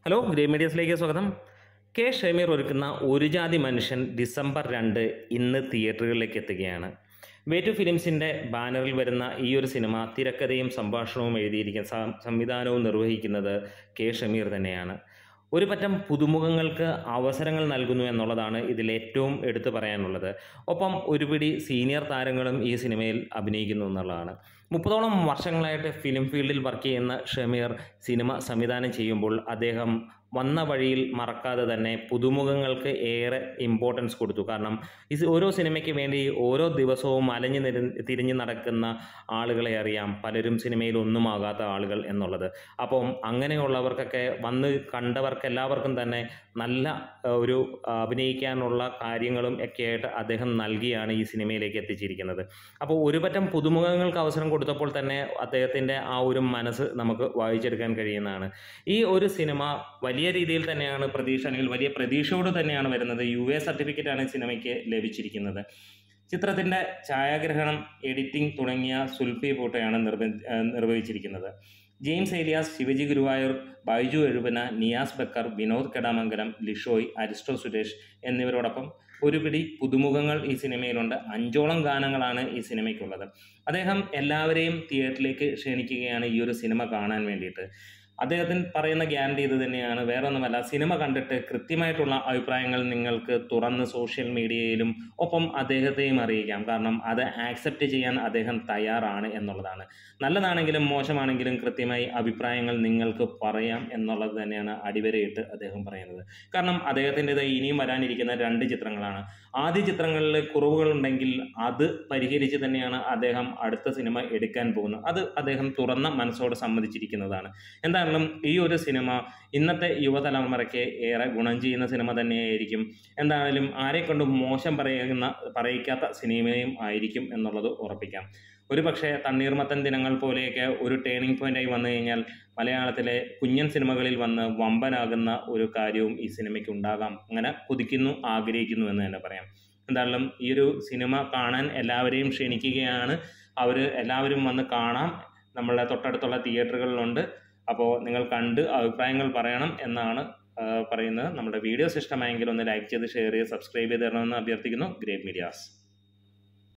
hello grey മീഡിയസിലേക്ക് സ്വാഗതം K Shameer ഒരുക്കുന്ന ഒരു ജാതി മനുഷ്യൻ ഡിസംബർ രണ്ട് ഇന്ന് തിയേറ്ററുകളിലേക്ക് എത്തുകയാണ് വേ ടു ഫിലിംസിൻ്റെ ബാനറിൽ വരുന്ന ഈ ഒരു സിനിമ തിരക്കഥയും സംഭാഷണവും എഴുതിയിരിക്കുന്ന സം- സംവിധാനവും നിർവഹിക്കുന്നത് കെ ഷമീർ തന്നെയാണ് ഒരു പറ്റം പുതുമുഖങ്ങൾക്ക് അവസരങ്ങൾ നൽകുന്നു എന്നുള്ളതാണ് ഇതിൽ ഏറ്റവും എടുത്തു പറയാനുള്ളത് ഒപ്പം ഒരുപിടി സീനിയർ താരങ്ങളും ഈ സിനിമയിൽ അഭിനയിക്കുന്നു എന്നുള്ളതാണ് മുപ്പതോളം വർഷങ്ങളായിട്ട് ഫിലിം ഫീൽഡിൽ വർക്ക് ചെയ്യുന്ന ഷമീർ സിനിമ സംവിധാനം ചെയ്യുമ്പോൾ അദ്ദേഹം വന്ന വഴിയിൽ മറക്കാതെ തന്നെ പുതുമുഖങ്ങൾക്ക് ഏറെ ഇമ്പോർട്ടൻസ് കൊടുത്തു കാരണം ഇത് ഓരോ സിനിമയ്ക്ക് വേണ്ടി ഓരോ ദിവസവും അലഞ്ഞു നിര തിരിഞ്ഞ് നടക്കുന്ന ആളുകളെ അറിയാം പലരും സിനിമയിൽ ഒന്നുമാകാത്ത ആളുകൾ എന്നുള്ളത് അപ്പം അങ്ങനെയുള്ളവർക്കൊക്കെ വന്ന് കണ്ടവർക്ക് എല്ലാവർക്കും തന്നെ നല്ല ഏഹ്, ഒരു ആ, അഭിനയിക്കാനുള്ള കാര്യങ്ങളും ഒക്കെ ആയിട്ട് അദ്ദേഹം നൽകിയാണ് ഈ സിനിമയിലേക്ക് എത്തിച്ചിരിക്കുന്നത് അപ്പോൾ ഒരു പറ്റം പുതുമുഖങ്ങൾക്ക് അവസരം കൊടുത്തപ്പോൾ തന്നെ അദ്ദേഹത്തിൻ്റെ ആ ഒരു മനസ്സ് നമുക്ക് വായിച്ചെടുക്കാൻ കഴിയുന്നതാണ് ഈ ഒരു സിനിമ വലിയ രീതിയിൽ തന്നെയാണ് പ്രതീക്ഷ അല്ലെങ്കിൽ വലിയ പ്രതീക്ഷയോട് തന്നെയാണ് വരുന്നത് യു എ സർട്ടിഫിക്കറ്റാണ് ഈ സിനിമയ്ക്ക് ലഭിച്ചിരിക്കുന്നത് ചിത്രത്തിൻ്റെ ഛായാഗ്രഹണം എഡിറ്റിംഗ് തുടങ്ങിയ സുൽഫി ഫോട്ടോയാണ് നിർവ ഏഹ് നിർവഹിച്ചിരിക്കുന്നത് ജെയിംസ് ഏലിയാസ് ശിവജി ഗുരുവായൂർ ബൈജു എഴുപന നിയാസ് ബക്കർ വിനോദ് കടാമംഗലം ലിഷോയ് അരിസ്റ്റോ സുരേഷ് എന്നിവരോടൊപ്പം ഒരു പിടി പുതുമുഖങ്ങൾ ഈ സിനിമയിലുണ്ട് അഞ്ചോളം ഗാനങ്ങളാണ് ഈ സിനിമയ്ക്കുള്ളത് അദ്ദേഹം എല്ലാവരെയും തിയേറ്ററിലേക്ക് ക്ഷണിക്കുകയാണ് ഈ ഒരു സിനിമ കാണാൻ വേണ്ടിയിട്ട് അദ്ദേഹത്തിന് പറയുന്ന ഗ്യാരണ്ടി ഇത് തന്നെയാണ് വേറെ ഒന്നുമല്ല സിനിമ കണ്ടിട്ട് കൃത്യമായിട്ടുള്ള അഭിപ്രായങ്ങൾ നിങ്ങൾക്ക് തുറന്ന് സോഷ്യൽ മീഡിയയിലും ഒപ്പം അദ്ദേഹത്തെയും അറിയിക്കാം കാരണം അത് ആക്സെപ്റ്റ് ചെയ്യാൻ അദ്ദേഹം തയ്യാറാണ് എന്നുള്ളതാണ് നല്ലതാണെങ്കിലും മോശമാണെങ്കിലും കൃത്യമായി അഭിപ്രായങ്ങൾ നിങ്ങൾക്ക് പറയാം എന്നുള്ളത് തന്നെയാണ് അടിവരയിട്ട് അദ്ദേഹം പറയുന്നത് കാരണം അദ്ദേഹത്തിൻ്റെത് ഇനിയും വരാനിരിക്കുന്ന രണ്ട് ചിത്രങ്ങളാണ് ആദ്യ ചിത്രങ്ങളിൽ കുറവുകളുണ്ടെങ്കിൽ അത് പരിഹരിച്ച് തന്നെയാണ് അദ്ദേഹം അടുത്ത സിനിമ എടുക്കാൻ പോകുന്നത് അത് അദ്ദേഹം തുറന്ന മനസ്സോട് സമ്മതിച്ചിരിക്കുന്നതാണ് എന്തായാലും ഈ ഒരു സിനിമ ഇന്നത്തെ യുവതലമുറയ്ക്ക് ഏറെ ഗുണം ചെയ്യുന്ന സിനിമ തന്നെയായിരിക്കും എന്തായാലും ആരെ കൊണ്ടും മോശം പറയുന്ന പറയിക്കാത്ത സിനിമയും ആയിരിക്കും എന്നുള്ളത് ഉറപ്പിക്കാം ഒരു പക്ഷേ തണ്ണീർമത്തൻ ദിനങ്ങൾ പോലെയൊക്കെ ഒരു ടേണിംഗ് പോയിന്റായി വന്നു കഴിഞ്ഞാൽ മലയാളത്തിലെ കുഞ്ഞൻ സിനിമകളിൽ വന്ന് വമ്പനാകുന്ന ഒരു കാര്യവും ഈ സിനിമയ്ക്ക് ഉണ്ടാകാം അങ്ങനെ കൊതിക്കുന്നു ആഗ്രഹിക്കുന്നു എന്ന് തന്നെ പറയാം എന്തായാലും ഈ ഒരു സിനിമ കാണാൻ എല്ലാവരെയും ക്ഷണിക്കുകയാണ് അവർ എല്ലാവരും വന്ന് കാണാം നമ്മളുടെ തൊട്ടടുത്തുള്ള തിയേറ്ററുകളിലുണ്ട് അപ്പോൾ നിങ്ങൾ കണ്ട് അഭിപ്രായങ്ങൾ പറയണം എന്നാണ് ആ, പറയുന്നത് നമ്മുടെ വീഡിയോസ് ഇഷ്ടമായെങ്കിൽ ഒന്ന് ലൈക്ക് ചെയ്ത് ഷെയർ ചെയ്ത് സബ്സ്ക്രൈബ് ചെയ്ത് തരണമെന്ന് അഭ്യർത്ഥിക്കുന്നു ഗ്രേറ്റ് മീഡിയാസ്